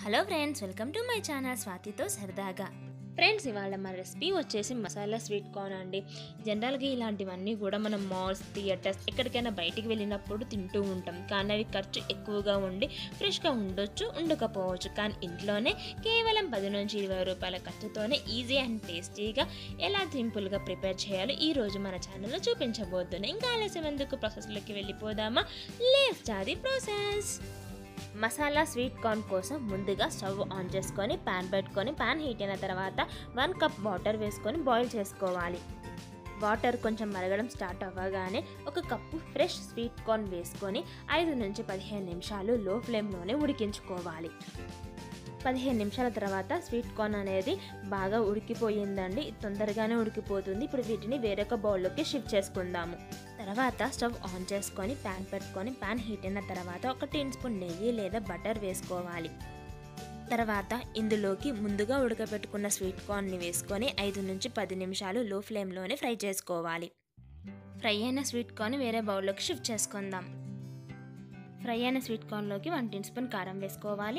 hello friends welcome to my channel స్వాతితో సరదాగా friends ఇవాళ మన రెసిపీ వచ్చేసి మసాలా స్వీట్ కార్న్ అండి జనరల్గా ఇలాంటివన్నీ కూడా మనం మాల్స్ థియేటర్స్ ఎక్కడికైనా బయటికి వెళ్ళినప్పుడు తింటూ ఉంటాం కానీ అవి ఖర్చు ఎక్కువగా ఉండి ఫ్రెష్గా ఉండొచ్చు ఉండకపోవచ్చు కానీ ఇంట్లోనే కేవలం పది నుంచి ఇరవై రూపాయల ఖర్చుతోనే ఈజీ అండ్ టేస్టీగా ఎలా సింపుల్గా ప్రిపేర్ చేయాలో ఈ రోజు మన ఛానల్లో చూపించబోతున్నాం ఇంకా ఆలస్యం ఎందుకు ప్రాసెస్లోకి వెళ్ళిపోదామా let's the process masala sweet corn కోసం ముందుగా స్టవ్ ఆన్ చేసుకొని ప్యాన్ పెట్టుకొని ప్యాన్ హీట్ అయిన తర్వాత వన్ కప్ వాటర్ వేసుకొని బాయిల్ చేసుకోవాలి వాటర్ కొంచెం మరగడం స్టార్ట్ అవ్వగానే ఒక కప్పు ఫ్రెష్ స్వీట్ కార్న్ వేసుకొని ఐదు నుంచి పదిహేను నిమిషాలు లో ఫ్లేమ్లోనే ఉడికించుకోవాలి పదిహేను నిమిషాల తర్వాత స్వీట్ కార్న్ అనేది బాగా ఉడికిపోయిందండి తొందరగానే ఉడికిపోతుంది ఇప్పుడు వీటిని వేరొక బౌల్లోకి షిఫ్ట్ చేసుకుందాము తర్వాత స్టవ్ ఆన్ చేసుకొని ప్యాన్ పెట్టుకొని ప్యాన్ హీట్ అయిన తర్వాత ఒక టీ స్పూన్ నెయ్యి లేదా బటర్ వేసుకోవాలి తర్వాత ఇందులోకి ముందుగా ఉడకబెట్టుకున్న స్వీట్ కార్న్ని వేసుకొని ఐదు నుంచి పది నిమిషాలు లో ఫ్లేమ్లోనే ఫ్రై చేసుకోవాలి ఫ్రై అయిన స్వీట్ కార్న్ వేరే బౌల్లోకి షిఫ్ట్ చేసుకుందాం ఫ్రై అయిన స్వీట్ కార్న్లోకి వన్ టీ స్పూన్ కారం వేసుకోవాలి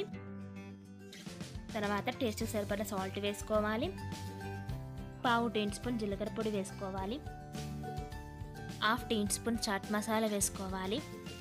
తర్వాత టేస్ట్ సరిపడా సాల్ట్ వేసుకోవాలి పావు టీ స్పూన్ జీలకర్ర పొడి వేసుకోవాలి half teaspoon chaat masala వేసుకోవాలి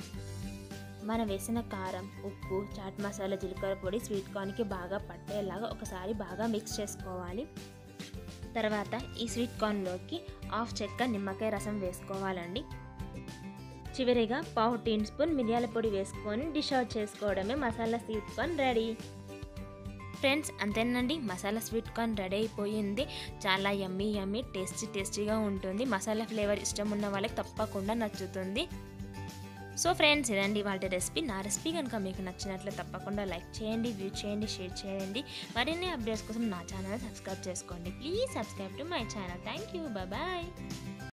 మనం వేసిన కారం ఉప్పు చాట్ మసాలా జీలకర్ర పొడి స్వీట్ కార్న్కి బాగా పట్టేలాగా ఒకసారి బాగా మిక్స్ చేసుకోవాలి తర్వాత ఈ స్వీట్ కార్న్లోకి హాఫ్ చెక్క నిమ్మకాయ రసం వేసుకోవాలండి చివరిగా పావు టీ స్పూన్ మిరియాల పొడి వేసుకొని డిష్ అవుట్ చేసుకోవడమే masala sweet corn ready friends అంతేనండి మసాలా స్వీట్ కార్న్ రెడీ అయిపోయింది చాలా యమ్మీ యమ్మీ టేస్టీ టేస్టీగా ఉంటుంది మసాలా ఫ్లేవర్ ఇష్టం ఉన్న వాళ్ళకి తప్పకుండా నచ్చుతుంది సో ఫ్రెండ్స్ ఇదండి వాళ్ళ రెసిపీ నా రెసిపీ కనుక మీకు నచ్చినట్లు తప్పకుండా లైక్ చేయండి వ్యూ చేయండి షేర్ చేయండి మరిన్ని అప్డేట్స్ కోసం నా ఛానల్ సబ్స్క్రైబ్ చేసుకోండి please subscribe to my channel thank you bye